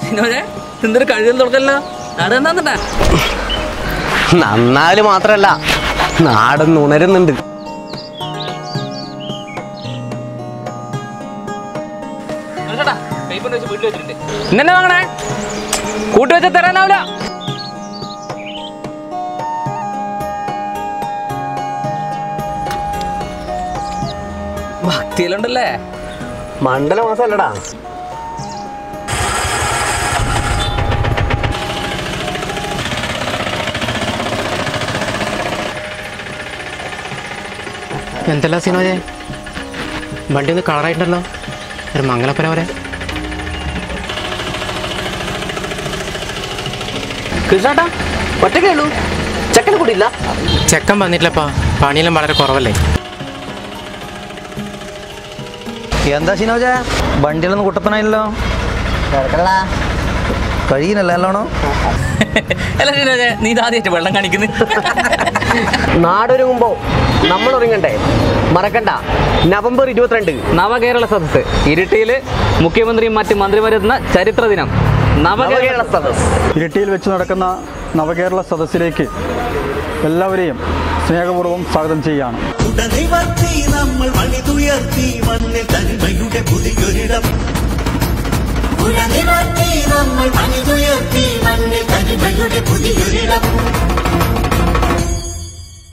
സിനോജെ എന്തൊരു കഴിവിൽ തുറക്കല്ലോ അവിടെ എന്താ നന്നാല് മാത്രല്ല നാടൊന്ന് ഉണരുന്നുണ്ട് ഇന്നെ വാങ്ങണേ കൂട്ടി വെച്ച തരാനാവില്ല ഭക്തിയിലുണ്ടല്ലേ മണ്ഡല മാസമല്ലടാ എന്തല്ല സിനോജെ വണ്ടി ഒന്ന് കളറായിട്ടുണ്ടല്ലോ ഒരു മംഗലപ്പുര വരെ കൃഷ്ണേട്ടാ ഒറ്റക്കേ ഉള്ളൂ ചെക്കനെ കൂടിയില്ല ചെക്കൻ വന്നിട്ടില്ലപ്പാ പണിയെല്ലാം വളരെ കുറവല്ലേ എന്താ ശിനോജ വണ്ടിയിലൊന്നും കുട്ടപ്പനായില്ലോ കഴിയുന്നല്ല നല്ലോണം അല്ല സിനോജെ നീ ഇതാദ്യമായിട്ട് വെള്ളം കാണിക്കുന്നു നാടൊരുങ്ങുമ്പോ നമ്മൾ ഒരുങ്ങണ്ടേ മറക്കണ്ട നവംബർ ഇരുപത്തിരണ്ട് നവകേരള സദസ്സ് ഇരിട്ടിയില് മുഖ്യമന്ത്രിയും മറ്റ് മന്ത്രിമാരെത്തുന്ന ചരിത്ര ദിനം നവകേരള നവകേരള സദസ് ഇരിട്ടിയിൽ വെച്ച് നടക്കുന്ന നവകേരള സദസ്സിലേക്ക് എല്ലാവരെയും സ്നേഹപൂർവ്വം സ്വാഗതം ചെയ്യുകയാണ് ഉടനിവർത്തി നമ്മൾ മണിതുയർത്തി മണ്ണിൽ തനിമയുടെ പുതിയൊരിടം ഉടനിവർത്തി നമ്മൾ മണിതുയർത്തി മണ്ണിൽ തനിമയുടെ പുതിയൊരിടം